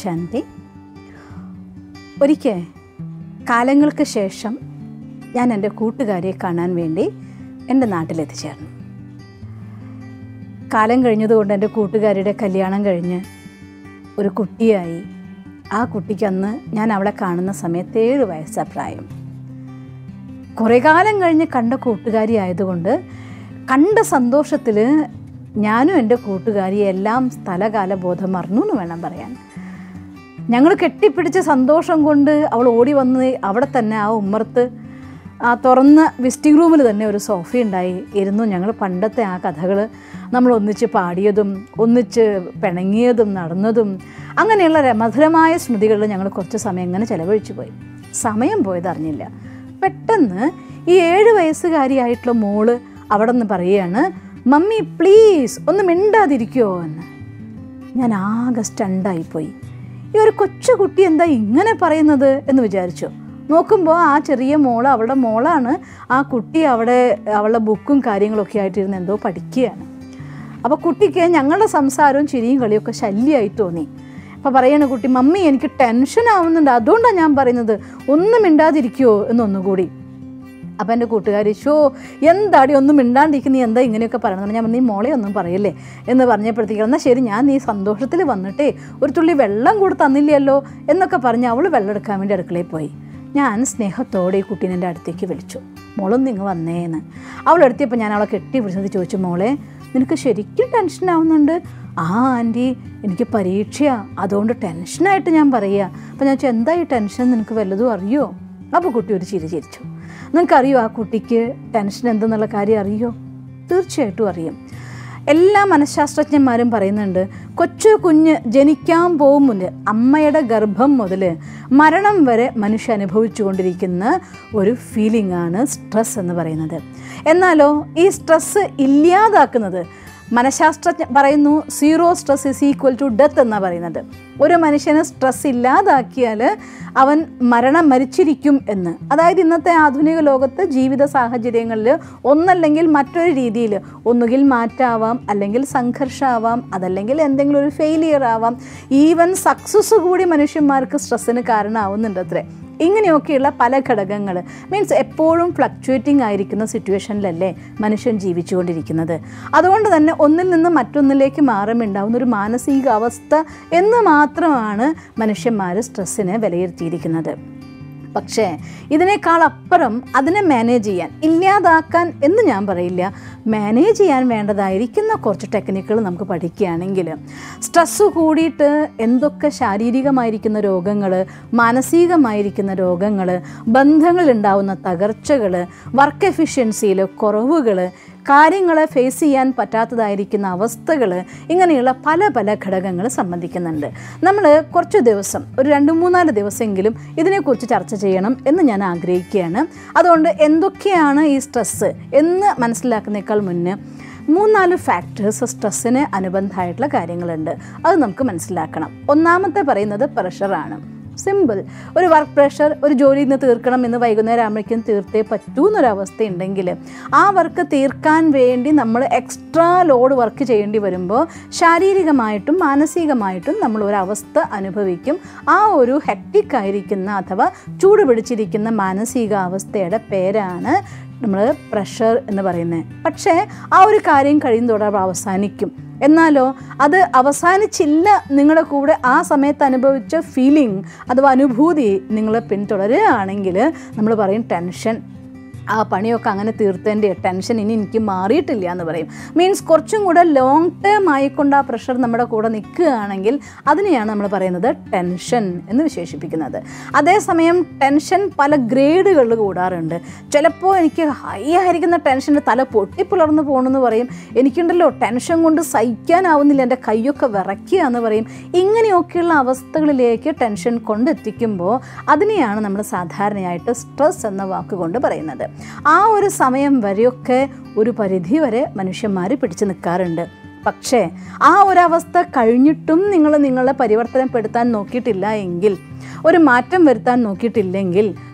ശാന്തി ഒരിക്കൽ കാലങ്ങൾക്ക് ശേഷം ഞാൻ എൻ്റെ കൂട്ടുകാരിയെ കാണാൻ വേണ്ടി എൻ്റെ നാട്ടിലെത്തിച്ചേർന്നു കാലം കഴിഞ്ഞതുകൊണ്ട് എൻ്റെ കൂട്ടുകാരിയുടെ കല്യാണം കഴിഞ്ഞ് ഒരു കുട്ടിയായി ആ കുട്ടിക്ക് അന്ന് ഞാൻ അവളെ കാണുന്ന സമയത്ത് ഏഴ് വയസ്സാ പ്രായം കുറേ കാലം കഴിഞ്ഞ് കണ്ട കൂട്ടുകാരി ആയതുകൊണ്ട് കണ്ട സന്തോഷത്തിൽ ഞാനും എൻ്റെ കൂട്ടുകാരിയും എല്ലാം സ്ഥലകാല ബോധം മറന്നു എന്ന് വേണം പറയാൻ ഞങ്ങൾ കെട്ടിപ്പിടിച്ച സന്തോഷം കൊണ്ട് അവൾ ഓടി വന്ന് അവിടെ തന്നെ ആ ഉമ്മർത്ത് ആ തുറന്ന വിസിറ്റിംഗ് റൂമിൽ തന്നെ ഒരു സോഫ ഉണ്ടായി ഇരുന്നു ഞങ്ങൾ പണ്ടത്തെ ആ കഥകൾ നമ്മൾ ഒന്നിച്ച് പാടിയതും ഒന്നിച്ച് പിണങ്ങിയതും നടന്നതും അങ്ങനെയുള്ള ര- മധുരമായ സ്മൃതികളിൽ ഞങ്ങൾ കുറച്ച് സമയം ഇങ്ങനെ ചിലവഴിച്ചു പോയി സമയം പോയത് അറിഞ്ഞില്ല പെട്ടെന്ന് ഈ ഏഴ് വയസ്സുകാരിയായിട്ടുള്ള മോള് അവിടെ നിന്ന് പറയുകയാണ് മമ്മി പ്ലീസ് ഒന്ന് മിണ്ടാതിരിക്കുമോ എന്ന് ഞാൻ ആകെ സ്റ്റണ്ടായിപ്പോയി ഈ ഒരു കൊച്ചു കുട്ടി എന്താ ഇങ്ങനെ പറയുന്നത് എന്ന് വിചാരിച്ചു നോക്കുമ്പോൾ ആ ചെറിയ മോള് അവളുടെ മോളാണ് ആ കുട്ടി അവിടെ അവളുടെ ബുക്കും കാര്യങ്ങളൊക്കെ ആയിട്ടിരുന്ന് എന്തോ പഠിക്കുകയാണ് അപ്പോൾ കുട്ടിക്ക് ഞങ്ങളുടെ സംസാരവും ചിരിയും കളിയൊക്കെ ശല്യമായി തോന്നി അപ്പോൾ പറയണ കുട്ടി മമ്മി എനിക്ക് ടെൻഷൻ ആവുന്നുണ്ട് അതുകൊണ്ടാണ് ഞാൻ പറയുന്നത് ഒന്നും മിണ്ടാതിരിക്കുമോ എന്നൊന്നുകൂടി അപ്പം എൻ്റെ കൂട്ടുകാരി ഷോ എന്താടി ഒന്നും മിണ്ടാണ്ടിരിക്കുന്ന നീ എന്താ ഇങ്ങനെയൊക്കെ പറയണം ഞാൻ പറഞ്ഞു, നീ മോളെ ഒന്നും പറയല്ലേ എന്ന് പറഞ്ഞപ്പോഴത്തേക്കും എന്നാൽ ശരി ഞാൻ നീ സന്തോഷത്തിൽ വന്നിട്ടേ ഒരു തുള്ളി വെള്ളം കൂടെ തന്നില്ലല്ലോ എന്നൊക്കെ പറഞ്ഞ് അവൾ വെള്ളം എടുക്കാൻ വേണ്ടി അടുക്കളയിൽ പോയി ഞാൻ സ്നേഹത്തോടെ ഈ കുട്ടീനെ എൻ്റെ അടുത്തേക്ക് വിളിച്ചു മോളൊന്നും ഇങ്ങ് വന്നേന്ന് അവളെടുത്തിയപ്പോൾ ഞാൻ അവളെ കെട്ടി പിടിച്ചത് ചോദിച്ചു മോളെ നിനക്ക് ശരിക്കും ടെൻഷൻ ആവുന്നുണ്ട് ആ ആൻറ്റി എനിക്ക് പരീക്ഷയാണ് അതുകൊണ്ട് ടെൻഷനായിട്ട് ഞാൻ പറയുക അപ്പം ഞാൻ ചോദിച്ചു എന്താ ഈ ടെൻഷൻ നിനക്ക് വല്ലതും അറിയോ അപ്പോൾ കുട്ടി ഒരു ചിരി ചിരിച്ചു നിങ്ങൾക്കറിയോ ആ കുട്ടിക്ക് ടെൻഷൻ എന്തെന്നുള്ള കാര്യം അറിയോ തീർച്ചയായിട്ടും അറിയും എല്ലാ മനഃശാസ്ത്രജ്ഞന്മാരും പറയുന്നുണ്ട് കൊച്ചു കുഞ്ഞ് ജനിക്കാൻ പോകും മുതൽ അമ്മയുടെ ഗർഭം മുതൽ മരണം വരെ മനുഷ്യ അനുഭവിച്ചു കൊണ്ടിരിക്കുന്ന ഒരു ഫീലിംഗ് ആണ് സ്ട്രെസ് എന്ന് പറയുന്നത് എന്നാലോ ഈ സ്ട്രെസ് ഇല്ലാതാക്കുന്നത് മനഃശാസ്ത്രജ്ഞ പറയുന്നു zero stress is equal to death എന്നാണ് പറയുന്നത് ഒരു മനുഷ്യന് സ്ട്രെസ് ഇല്ലാതാക്കിയാൽ അവൻ മരണം മരിച്ചിരിക്കും എന്ന് അതായത് ഇന്നത്തെ ആധുനിക ലോകത്ത് ജീവിത സാഹചര്യങ്ങളിൽ ഒന്നല്ലെങ്കിൽ മറ്റൊരു രീതിയിൽ ഒന്നുകിൽ മാറ്റാവാം അല്ലെങ്കിൽ സംഘർഷമാവാം അതല്ലെങ്കിൽ എന്തെങ്കിലും ഒരു ഫെയിലിയർ ആവാം ഈവൻ സക്സസ് കൂടി മനുഷ്യന്മാർക്ക് സ്ട്രെസ്സിന് കാരണമാവുന്നുണ്ട് അത്രേ ഇങ്ങനെയൊക്കെയുള്ള പല ഘടകങ്ങൾ മീൻസ് എപ്പോഴും ഫ്ലക്ച്വേറ്റിംഗ് ആയിരിക്കുന്ന സിറ്റുവേഷനിലല്ലേ മനുഷ്യൻ ജീവിച്ചുകൊണ്ടിരിക്കുന്നത് അതുകൊണ്ട് തന്നെ ഒന്നിൽ നിന്ന് മറ്റൊന്നിലേക്ക് മാറുമുണ്ടാവുന്ന ഒരു മാനസികാവസ്ഥ എന്ന് മാത്രമാണ് മനുഷ്യന്മാർ സ്ട്രെസ്സിനെ വിലയിരുത്തിയിരിക്കുന്നത് പക്ഷേ ഇതിനേക്കാൾ അപ്പുറം അതിനെ മാനേജ് ചെയ്യാൻ ഇല്ലാതാക്കാൻ എന്ന് ഞാൻ പറയില്ല മാനേജ് ചെയ്യാൻ വേണ്ടതായിരിക്കുന്ന കുറച്ച് ടെക്നിക്കുകൾ നമുക്ക് പഠിക്കുകയാണെങ്കിൽ സ്ട്രെസ്സ് കൂടിയിട്ട് എന്തൊക്കെ ശാരീരികമായിരിക്കുന്ന രോഗങ്ങൾ മാനസികമായിരിക്കുന്ന രോഗങ്ങൾ ബന്ധങ്ങളിലുണ്ടാവുന്ന തകർച്ചകൾ വർക്ക് എഫിഷ്യൻസിയിൽ കുറവുകൾ കാര്യങ്ങളെ ഫേസ് ചെയ്യാൻ പറ്റാത്തതായിരിക്കുന്ന അവസ്ഥകൾ ഇങ്ങനെയുള്ള പല പല ഘടകങ്ങൾ സംബന്ധിക്കുന്നുണ്ട് നമ്മൾ കുറച്ച് ദിവസം ഒരു രണ്ട് മൂന്നാല് ദിവസമെങ്കിലും ഇതിനെക്കുറിച്ച് ചർച്ച ചെയ്യണം എന്ന് ഞാൻ ആഗ്രഹിക്കുകയാണ് അതുകൊണ്ട് എന്തൊക്കെയാണ് ഈ സ്ട്രെസ്സ് എന്ന് മനസ്സിലാക്കുന്നേക്കാൾ മുന്നേ മൂന്നാല് ഫാക്ടേഴ്സ് സ്ട്രെസ്സിന് അനുബന്ധമായിട്ടുള്ള കാര്യങ്ങളുണ്ട് അത് നമുക്ക് മനസ്സിലാക്കണം ഒന്നാമത്തെ പറയുന്നത് പ്രഷറാണ് സിമ്പിൾ ഒരു വർക്ക് പ്രഷർ ഒരു ജോലിയിൽ നിന്ന് തീർക്കണം എന്ന് വൈകുന്നേരം ആകുമ്പോഴേക്കും തീർത്തേ പറ്റൂ എന്നൊരവസ്ഥ ഉണ്ടെങ്കിൽ ആ വർക്ക് തീർക്കാൻ വേണ്ടി നമ്മൾ എക്സ്ട്രാ ലോഡ് വർക്ക് ചെയ്യേണ്ടി വരുമ്പോൾ ശാരീരികമായിട്ടും മാനസികമായിട്ടും നമ്മൾ ഒരു അവസ്ഥ അനുഭവിക്കും ആ ഒരു ഹെക്റ്റിക് ആയിരിക്കുന്ന അഥവാ ചൂട് പിടിച്ചിരിക്കുന്ന മാനസികാവസ്ഥയുടെ പേരാണ് നമ്മൾ പ്രഷർ എന്ന് പറയുന്നത് പക്ഷേ ആ ഒരു കാര്യം കഴിയുന്നതോടെ അത് അവസാനിക്കും എന്നാലോ അത് അവസാനിച്ചില്ല നിങ്ങളുടെ കൂടെ ആ സമയത്ത് അനുഭവിച്ച ഫീലിംഗ് അഥവാ അനുഭൂതി നിങ്ങൾ പിന്തുടരുകയാണെങ്കിൽ നമ്മൾ പറയും ടെൻഷൻ ആ പണിയൊക്കെ അങ്ങനെ തീർത്തതിൻ്റെ ടെൻഷൻ ഇനി എനിക്ക് മാറിയിട്ടില്ല എന്ന് പറയും മീൻസ് കുറച്ചും കൂടെ ലോങ് ടേം ആയിക്കൊണ്ട് ആ പ്രഷർ നമ്മുടെ കൂടെ നിൽക്കുകയാണെങ്കിൽ അതിനെയാണ് നമ്മൾ പറയുന്നത് ടെൻഷൻ എന്ന് വിശേഷിപ്പിക്കുന്നത് അതേസമയം ടെൻഷൻ പല ഗ്രേഡുകളിൽ കൂടാറുണ്ട് ചിലപ്പോൾ എനിക്ക് ഹൈ ആയിരിക്കുന്ന ടെൻഷൻ്റെ തല പൊട്ടിപ്പിളർന്ന് പോകണമെന്ന് പറയും എനിക്കുണ്ടല്ലോ ടെൻഷൻ കൊണ്ട് സഹിക്കാനാവുന്നില്ല എൻ്റെ കൈയൊക്കെ വിറയ്ക്കുക എന്ന് പറയും ഇങ്ങനെയൊക്കെയുള്ള അവസ്ഥകളിലേക്ക് ടെൻഷൻ കൊണ്ടെത്തിക്കുമ്പോൾ അതിനെയാണ് നമ്മൾ സാധാരണയായിട്ട് സ്ട്രെസ് എന്ന വാക്കുകൊണ്ട് പറയുന്നത് ആ ഒരു സമയം വരെയൊക്കെ ഒരു പരിധി വരെ മനുഷ്യന്മാർ പിടിച്ചു നിൽക്കാറുണ്ട് പക്ഷേ ആ ഒരവസ്ഥ കഴിഞ്ഞിട്ടും നിങ്ങൾ നിങ്ങളെ പരിവർത്തനപ്പെടുത്താൻ നോക്കിയിട്ടില്ല എങ്കിൽ ഒരു മാറ്റം വരുത്താൻ നോക്കിയിട്ടില്ലെങ്കിൽ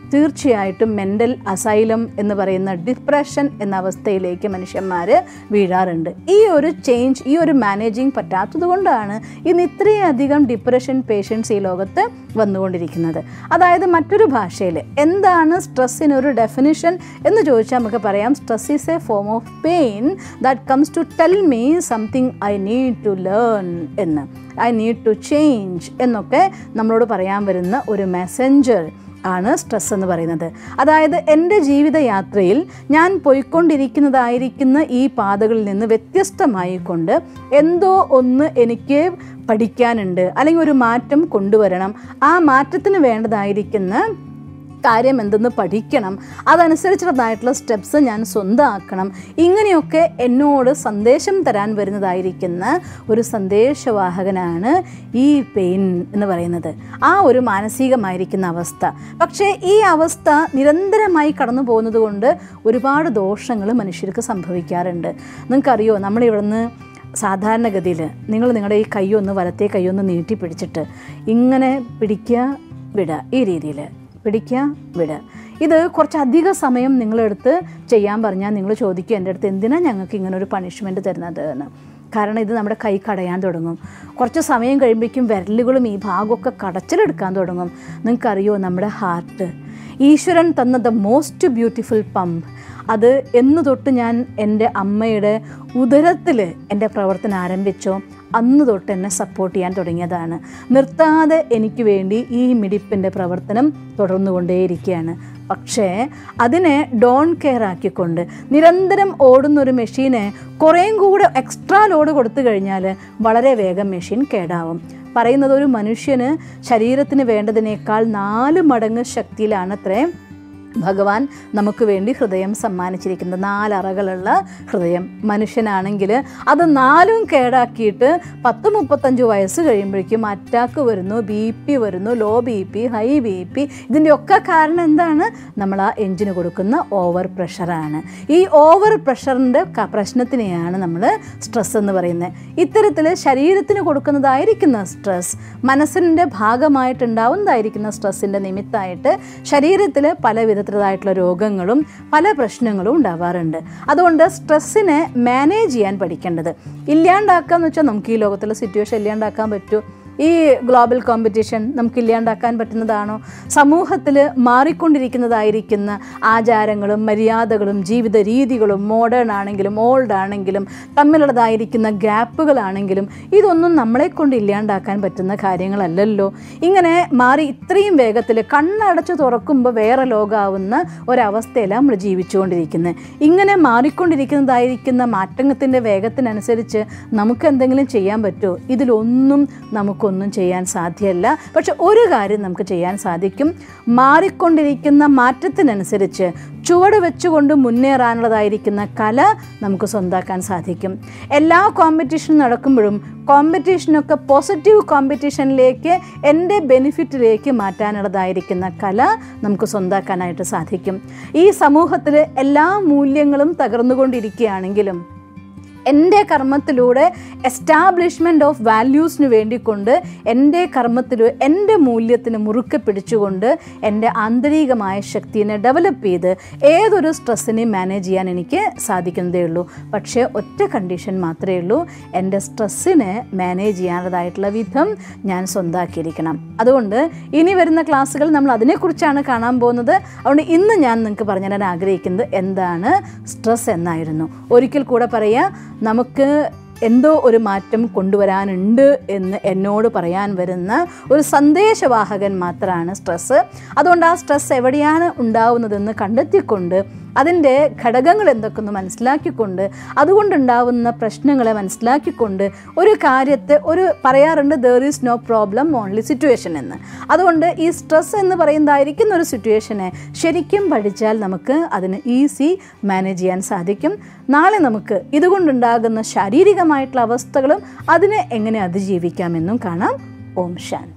തീർച്ചയായിട്ടും മെൻ്റൽ അസൈലം എന്ന് പറയുന്ന ഡിപ്രഷൻ എന്ന അവസ്ഥയിലേക്ക് മനുഷ്യന്മാർ വീഴാറുണ്ട് ഈ ഒരു ചേഞ്ച് ഈ ഒരു മാനേജിങ് പറ്റാത്തത് കൊണ്ടാണ് ഇന്ന് ഇത്രയധികം ഡിപ്രഷൻ പേഷ്യൻസ് ഈ ലോകത്ത് വന്നുകൊണ്ടിരിക്കുന്നത് അതായത് മറ്റൊരു ഭാഷയിൽ എന്താണ് സ്ട്രെസ്സിനൊരു ഡെഫിനിഷൻ എന്ന് ചോദിച്ചാൽ നമുക്ക് പറയാം stress is a form of pain that comes to tell me something I need to learn എന്ന് ഐ നീഡ് ടു ചേഞ്ച് എന്നൊക്കെ നമ്മളോട് പറയാൻ വരുന്ന ഒരു മെസ്സഞ്ചർ ആണ് സ്ട്രെസ് എന്ന് പറയുന്നത് അതായത് എൻ്റെ ജീവിതയാത്രയിൽ ഞാൻ പോയിക്കൊണ്ടിരിക്കുന്നതായിരിക്കുന്ന ഈ പാതകളിൽ നിന്ന് വ്യത്യസ്തമായിക്കൊണ്ട് എന്തോ ഒന്ന് എനിക്ക് പഠിക്കാനുണ്ട് അല്ലെങ്കിൽ ഒരു മാറ്റം കൊണ്ടുവരണം ആ മാറ്റത്തിന് വേണ്ടതായിരിക്കുന്ന കാര്യം എന്തെന്ന് പഠിക്കണം അതനുസരിച്ചുള്ളതായിട്ടുള്ള സ്റ്റെപ്സ് ഞാൻ സ്വന്തമാക്കണം ഇങ്ങനെയൊക്കെ എന്നോട് സന്ദേശം തരാൻ വരുന്നതായിരിക്കുന്ന ഒരു സന്ദേശവാഹകനാണ് ഈ പെയിൻ എന്ന് പറയുന്നത് ആ ഒരു മാനസികമായിരിക്കുന്ന അവസ്ഥ പക്ഷേ ഈ അവസ്ഥ നിരന്തരമായി കടന്നു പോകുന്നത് കൊണ്ട് ഒരുപാട് ദോഷങ്ങൾ മനുഷ്യർക്ക് സംഭവിക്കാറുണ്ട് നിങ്ങൾക്കറിയോ നമ്മളിവിടുന്ന് സാധാരണഗതിയിൽ നിങ്ങൾ നിങ്ങളുടെ ഈ കൈയൊന്ന് വലത്തെ കൈയൊന്ന് നീട്ടി പിടിച്ചിട്ട് ഇങ്ങനെ പിടിക്കുക വിടുക ഈ രീതിയിൽ പിടിക്കുക വിടുക ഇത് കുറച്ചധിക സമയം നിങ്ങളെടുത്ത് ചെയ്യാൻ പറഞ്ഞാൽ നിങ്ങൾ ചോദിക്കുക എൻ്റെ അടുത്ത് എന്തിനാണ് ഞങ്ങൾക്ക് ഇങ്ങനെ ഒരു പണിഷ്മെൻറ്റ് തരുന്നത് എന്ന് കാരണം ഇത് നമ്മുടെ കൈ കടയാൻ തുടങ്ങും കുറച്ച് സമയം കഴിയുമ്പോഴേക്കും വിരലുകളും ഈ ഭാഗമൊക്കെ കടച്ചിലെടുക്കാൻ തുടങ്ങും നിങ്ങൾക്കറിയോ നമ്മുടെ ഹാർട്ട് ഈശ്വരൻ തന്ന ദ മോസ്റ്റ് ബ്യൂട്ടിഫുൾ പമ്പ് അത് എന്ന് തൊട്ട് ഞാൻ എൻ്റെ അമ്മയുടെ ഉദരത്തിൽ എൻ്റെ പ്രവർത്തനം ആരംഭിച്ചോ അന്ന് തൊട്ട് എന്നെ സപ്പോർട്ട് ചെയ്യാൻ തുടങ്ങിയതാണ് നിർത്താതെ എനിക്ക് വേണ്ടി ഈ മിടിപ്പിൻ്റെ പ്രവർത്തനം തുടർന്നുകൊണ്ടേയിരിക്കുകയാണ് പക്ഷേ അതിനെ ഡോൺ കെയർ ആക്കിക്കൊണ്ട് നിരന്തരം ഓടുന്ന ഒരു മെഷീന് കുറേയും കൂടെ എക്സ്ട്രാ ലോഡ് കൊടുത്തു കഴിഞ്ഞാൽ വളരെ വേഗം മെഷീൻ കേടാവും പറയുന്നത് ഒരു മനുഷ്യന് ശരീരത്തിന് വേണ്ടതിനേക്കാൾ നാല് മടങ്ങ് ശക്തിയിലാണത്രേ ഭഗവാൻ നമുക്ക് വേണ്ടി ഹൃദയം സമ്മാനിച്ചിരിക്കുന്നത് നാലറകളുള്ള ഹൃദയം മനുഷ്യനാണെങ്കിൽ അത് നാലും കേടാക്കിയിട്ട് പത്ത് മുപ്പത്തഞ്ച് വയസ്സ് കഴിയുമ്പോഴേക്കും അറ്റാക്ക് വരുന്നു ബി പി വരുന്നു low B P high B P ഇതിൻ്റെ ഒക്കെ കാരണം എന്താണ് നമ്മൾ ആ എഞ്ചിന് കൊടുക്കുന്ന ഓവർ പ്രഷറാണ് ഈ ഓവർ പ്രഷറിൻ്റെ പ്രശ്നത്തിനെയാണ് നമ്മൾ സ്ട്രെസ് എന്ന് പറയുന്നത് ഇത്തരത്തിൽ ശരീരത്തിന് കൊടുക്കുന്നതായിരിക്കുന്ന സ്ട്രെസ് മനസ്സിൻ്റെ ഭാഗമായിട്ടുണ്ടാവുന്നതായിരിക്കുന്ന സ്ട്രെസ്സിൻ്റെ നിമിത്തമായിട്ട് ശരീരത്തിൽ പല വിധത്തിലതായിട്ടുള്ള രോഗങ്ങളും പല പ്രശ്നങ്ങളും ഉണ്ടാവാറുണ്ട് അതുകൊണ്ട് സ്ട്രെസ്സിനെ മാനേജ് ചെയ്യാൻ പഠിക്കേണ്ടത് ഇല്ലാണ്ടാക്കുക എന്ന് വെച്ചാൽ നമുക്ക് ഈ ലോകത്തിലെ സിറ്റുവേഷൻ ഇല്ലാണ്ടാക്കാൻ പറ്റൂ ഈ ഗ്ലോബൽ കോമ്പറ്റീഷൻ നമുക്ക് ഇല്ലാണ്ടാക്കാൻ പറ്റുന്നതാണോ സമൂഹത്തിൽ മാറിക്കൊണ്ടിരിക്കുന്നതായിരിക്കുന്ന ആചാരങ്ങളും മര്യാദകളും ജീവിത രീതികളും മോഡേൺ ആണെങ്കിലും ഓൾഡ് ആണെങ്കിലും തമ്മിലുള്ളതായിരിക്കുന്ന ഗ്യാപ്പുകളാണെങ്കിലും ഇതൊന്നും നമ്മളെ കൊണ്ട് ഇല്ലാണ്ടാക്കാൻ പറ്റുന്ന കാര്യങ്ങളല്ലല്ലോ ഇങ്ങനെ മാറി ഇത്രയും വേഗത്തിൽ കണ്ണടച്ച് തുറക്കുമ്പോൾ വേറെ ലോകമാവുന്ന ഒരവസ്ഥയിലാണ് നമ്മൾ ജീവിച്ചുകൊണ്ടിരിക്കുന്നത് ഇങ്ങനെ മാറിക്കൊണ്ടിരിക്കുന്നതായിരിക്കുന്ന മാറ്റത്തിൻ്റെ വേഗത്തിനനുസരിച്ച് നമുക്ക് എന്തെങ്കിലും ചെയ്യാൻ പറ്റുമോ ഇതിലൊന്നും നമുക്കൊന്നും ചെയ്യാൻ സാധ്യമല്ല പക്ഷെ ഒരു കാര്യം നമുക്ക് ചെയ്യാൻ സാധിക്കും മാറിക്കൊണ്ടിരിക്കുന്ന മാറ്റത്തിനനുസരിച്ച് ചുവട് വെച്ചുകൊണ്ട് മുന്നേറാനുള്ളതായിരിക്കുന്ന കല നമുക്ക് സ്വന്താക്കാൻ സാധിക്കും എല്ലാ കോമ്പറ്റീഷനും നടക്കുമ്പോഴും കോമ്പറ്റീഷനൊക്കെ പോസിറ്റീവ് കോമ്പറ്റീഷനിലേക്ക് എൻ്റെ ബെനിഫിറ്റിലേക്ക് മാറ്റാനുള്ളതായിരിക്കുന്ന കല നമുക്ക് സ്വന്താക്കാനായിട്ട് സാധിക്കും ഈ സമൂഹത്തിൽ എല്ലാ മൂല്യങ്ങളും തകർന്നുകൊണ്ടിരിക്കുകയാണെങ്കിലും എൻ്റെ കർമ്മത്തിലൂടെ എസ്റ്റാബ്ലിഷ്മെൻറ്റ് ഓഫ് വാല്യൂസിന് വേണ്ടിക്കൊണ്ട് എൻ്റെ കർമ്മത്തിൽ എൻ്റെ മൂല്യത്തിന് മുറുക്കെ പിടിച്ചുകൊണ്ട് എൻ്റെ ആന്തരികമായ ശക്തിനെ ഡെവലപ്പ് ചെയ്ത് ഏതൊരു സ്ട്രെസ്സിനെയും മാനേജ് ചെയ്യാൻ എനിക്ക് സാധിക്കുന്നതേ ഉള്ളൂ പക്ഷേ ഒറ്റ കണ്ടീഷൻ മാത്രമേ ഉള്ളൂ എൻ്റെ സ്ട്രെസ്സിനെ മാനേജ് ചെയ്യാനുള്ളതായിട്ടുള്ള വിധം ഞാൻ സ്വന്താക്കിയിരിക്കണം അതുകൊണ്ട് ഇനി വരുന്ന ക്ലാസ്സുകൾ നമ്മൾ അതിനെക്കുറിച്ചാണ് കാണാൻ പോകുന്നത് അതുകൊണ്ട് ഇന്ന് ഞാൻ നിങ്ങൾക്ക് പറഞ്ഞു തരാൻ ആഗ്രഹിക്കുന്നത് എന്താണ് സ്ട്രെസ് എന്നായിരുന്നു ഒരിക്കൽ കൂടെ പറയുക നമുക്ക് എന്തോ ഒരു മാറ്റം കൊണ്ടുവരാനുണ്ട് എന്ന് എന്നോട് പറയാൻ വരുന്ന ഒരു സന്ദേശവാഹകൻ മാത്രമാണ് സ്ട്രെസ്സ് അതുകൊണ്ട് ആ സ്ട്രെസ് എവിടെയാണ് ഉണ്ടാവുന്നതെന്ന് കണ്ടെത്തിക്കൊണ്ട് അതിൻ്റെ ഘടകങ്ങൾ എന്തൊക്കെയെന്ന് മനസ്സിലാക്കിക്കൊണ്ട് അതുകൊണ്ടുണ്ടാവുന്ന പ്രശ്നങ്ങളെ മനസ്സിലാക്കിക്കൊണ്ട് ഒരു കാര്യത്തെ ഒരു പറയാറുണ്ട് there is no problem only situation എന്ന് അതുകൊണ്ട് ഈ സ്ട്രെസ് എന്ന് പറയുന്നതായിരിക്കുന്ന ഒരു സിറ്റുവേഷനെ ശരിക്കും പഠിച്ചാൽ നമുക്ക് അതിന് ഈസി മാനേജ് ചെയ്യാൻ സാധിക്കും നാളെ നമുക്ക് ഇതുകൊണ്ടുണ്ടാകുന്ന ശാരീരികമായിട്ടുള്ള അവസ്ഥകളും അതിനെ എങ്ങനെ അതിജീവിക്കാമെന്നും കാണാം ഓം ശാന്തി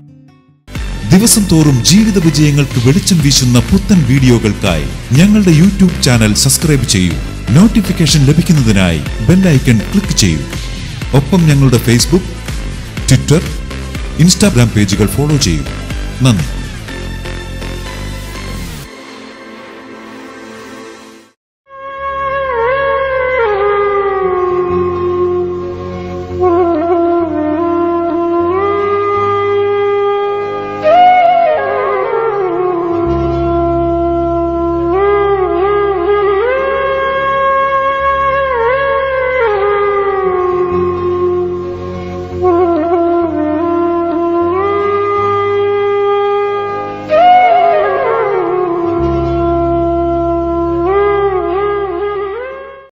ദിവസം തോറും ജീവിത വിജയങ്ങൾക്ക് വെളിച്ചം വീശുന്ന പുത്തൻ വീഡിയോകൾക്കായി ഞങ്ങളുടെ യൂട്യൂബ് ചാനൽ സബ്സ്ക്രൈബ് ചെയ്യൂ നോട്ടിഫിക്കേഷൻ ലഭിക്കുന്നതിനായി ബെല്ലൈക്കൺ ക്ലിക്ക് ചെയ്യൂ ഒപ്പം ഞങ്ങളുടെ ഫേസ്ബുക്ക് ട്വിറ്റർ ഇൻസ്റ്റാഗ്രാം പേജുകൾ ഫോളോ ചെയ്യൂ നന്ദി